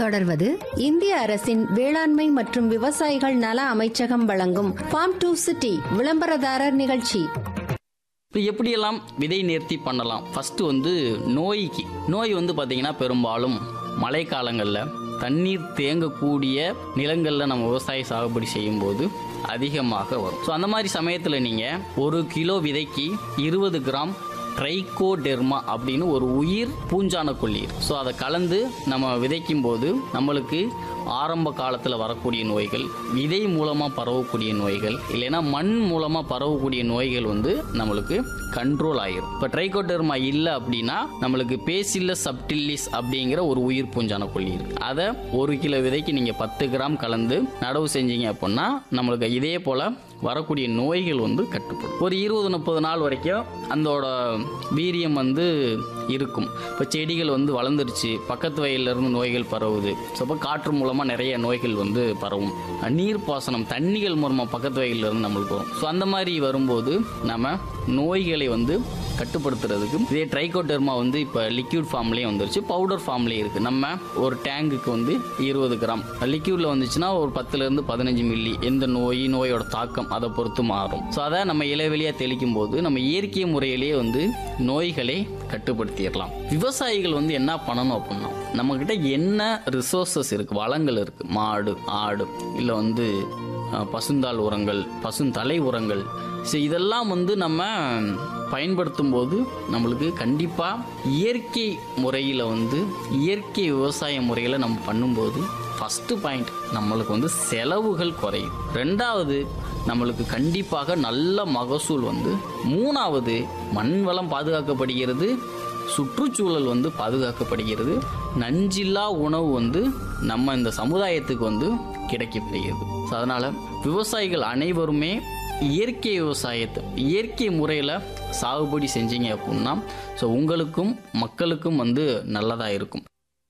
தொடர்வது இந்திய அரசின் வேளாண்மை மற்றும் விவசாயிகள் நல அமைச்சகம் வழங்கும் ஃபார்ம் டு சிட்டி விளம்பரதாரர் நிகழ்ச்சி இப்போ எப்படியெல்லாம் விதை நேர்த்தி பண்ணலாம் ஃபஸ்ட்டு வந்து நோய்க்கு நோய் வந்து பார்த்தீங்கன்னா பெரும்பாலும் மழைக்காலங்களில் தண்ணீர் தேங்கக்கூடிய நிலங்களில் நம்ம விவசாய சாகுபடி செய்யும்போது அதிகமாக வரும் ஸோ அந்த மாதிரி சமயத்தில் நீங்கள் ஒரு கிலோ விதைக்கு இருபது கிராம் ட்ரைகோடெர்மா அப்படின்னு ஒரு உயிர் பூஞ்சான கொல்லீர் ஸோ அதை கலந்து நம்ம விதைக்கும் போது நம்மளுக்கு ஆரம்ப காலத்தில் வரக்கூடிய நோய்கள் விதை மூலமாக பரவக்கூடிய நோய்கள் இல்லைன்னா மண் மூலமாக பரவக்கூடிய நோய்கள் வந்து நம்மளுக்கு கண்ட்ரோல் ஆயிரும் இப்போ ட்ரைகோடெர்மா இல்லை அப்படின்னா நம்மளுக்கு பேசில்லஸ் சப்டில்லிஸ் அப்படிங்கிற ஒரு உயிர் பூஞ்சான கொல்லி இருக்கு அதை ஒரு கிலோ விதைக்கு நீங்கள் பத்து கிராம் கலந்து நடவு செஞ்சீங்க அப்படின்னா நம்மளுக்கு இதே போல் வரக்கூடிய நோய்கள் வந்து கட்டுப்படும் ஒரு இருபது முப்பது நாள் வரைக்கும் அதோட வீரியம் வந்து இருக்கும் இப்போ செடிகள் வந்து வளர்ந்துருச்சு பக்கத்து வயல்ல இருந்து நோய்கள் பரவுது ஸோ அப்போ காற்று மூலமாக நிறைய நோய்கள் வந்து பரவும் நீர் பாசனம் தண்ணிகள் மூலமாக பக்கத்து வயல்ல இருந்து நம்மளுக்கு வரும் ஸோ அந்த மாதிரி வரும்போது நம்ம நோய்களை வந்து கட்டுப்படுத்துறதுக்கு இதே ட்ரைகோடெர்மா வந்து இப்போ லிக்யூட் ஃபார்ம்லேயும் வந்துருச்சு பவுடர் ஃபார்ம்லேயும் இருக்குது நம்ம ஒரு டேங்குக்கு வந்து இருபது கிராம் லிக்யூடில் வந்துச்சுன்னா ஒரு பத்துலேருந்து பதினஞ்சு மில்லி எந்த நோய் நோயோட தாக்கம் அதை பொறுத்து மாறும் ஸோ அதை நம்ம இலைவெளியாக தெளிக்கும் போது நம்ம இயற்கை முறையிலேயே வந்து நோய்களை கட்டுப்படுத்திடலாம் விவசாயிகள் வந்து என்ன பண்ணணும் அப்படின்னா நம்மக்கிட்ட என்ன ரிசோர்சஸ் இருக்குது வளங்கள் இருக்குது மாடு ஆடு இல்லை வந்து அஹ், பசுந்தாள் உரங்கள் பசுந்தலை உரங்கள் ஸோ இதெல்லாம் வந்து நம்ம பயன்படுத்தும் போது நம்மளுக்கு கண்டிப்பாக இயற்கை முறையில் வந்து இயற்கை விவசாய முறையில் நம்ம பண்ணும்போது ஃபஸ்ட்டு பாயிண்ட் நம்மளுக்கு வந்து செலவுகள் குறையும் ரெண்டாவது நம்மளுக்கு கண்டிப்பாக நல்ல மகசூல் வந்து மூணாவது மண் வளம் பாதுகாக்கப்படுகிறது சுற்றுச்சூழல் வந்து பாதுகாக்கப்படுகிறது நஞ்சில்லா உணவு வந்து நம்ம இந்த சமுதாயத்துக்கு வந்து கிடைக்கப்படுகிறது ஸோ அதனால் விவசாயிகள் அனைவருமே இயற்கை விவசாயத்தை இயற்கை முறையில் சாகுபடி செஞ்சீங்க அப்படின்னா ஸோ உங்களுக்கும் மக்களுக்கும் வந்து நல்லதாக இருக்கும்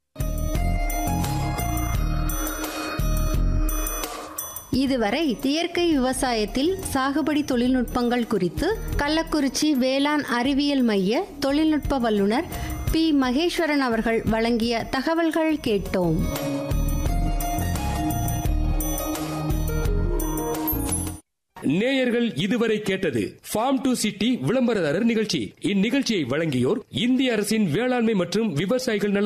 இதுவரை இயற்கை விவசாயத்தில் சாகுபடி தொழில்நுட்பங்கள் குறித்து கள்ளக்குறிச்சி வேளாண் அறிவியல் மைய தொழில்நுட்ப வல்லுநர் பி மகேஸ்வரன் அவர்கள் வழங்கிய தகவல்கள் கேட்டோம் நேயர்கள் இதுவரை கேட்டது ஃபார்ம் டு சிட்டி விளம்பரதாரர் நிகழ்ச்சி இந்நிகழ்ச்சியை வழங்கியோர் இந்திய அரசின் வேளாண்மை மற்றும் விவசாயிகள் நல